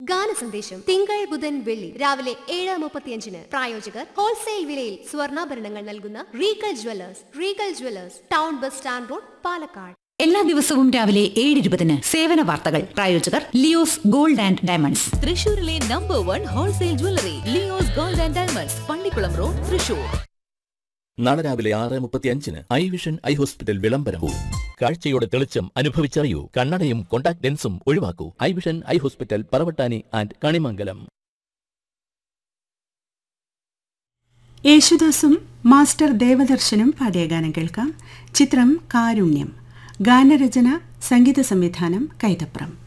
ഗാനസന്ദേശം തിങ്കൾ ബുധൻ വെള്ളി രാവിലെ ഏഴ് മുപ്പത്തിയഞ്ചിന് പ്രായോജകർ ഹോൾസെയിൽ വിലയിൽ സ്വർണ്ണാഭരണങ്ങൾ നൽകുന്ന Regal jewellers Regal jewellers town bus stand road Palakkad എല്ലാ ദിവസവും രാവിലെ ഏഴ് ഇരുപതിന് സേവന വാർത്തകൾ പ്രായോജകർ ലിയോസ് ഗോൾഡ് ആൻഡ് ഡയമണ്ട്സ് തൃശൂരിലെ number one wholesale jewellery Leo's gold and diamonds Pallikkulam road Thrissur നാളെ രാവിലെ ആറ് മുപ്പത്തി അഞ്ചിന് ഐ വിഷൻ ഐ ഹോസ്പിറ്റൽ വിളംബരവും കാഴ്ചയുടെ തെളിച്ചം അനുഭവിച്ചറിയൂ കണ്ണടയും കോണ്ടാക്ട് ലെൻസും ഒഴിവാക്കൂ eye vision eye hospital Paravattani and Kanimangalam യേശുദാസും മാസ്റ്റർ ദേവദർശനും പാടിയ ഗാനം കേൾക്കാം ചിത്രം കാരുണ്യം ഗാനരചന സംഗീത സംവിധാനം കൈതപ്രം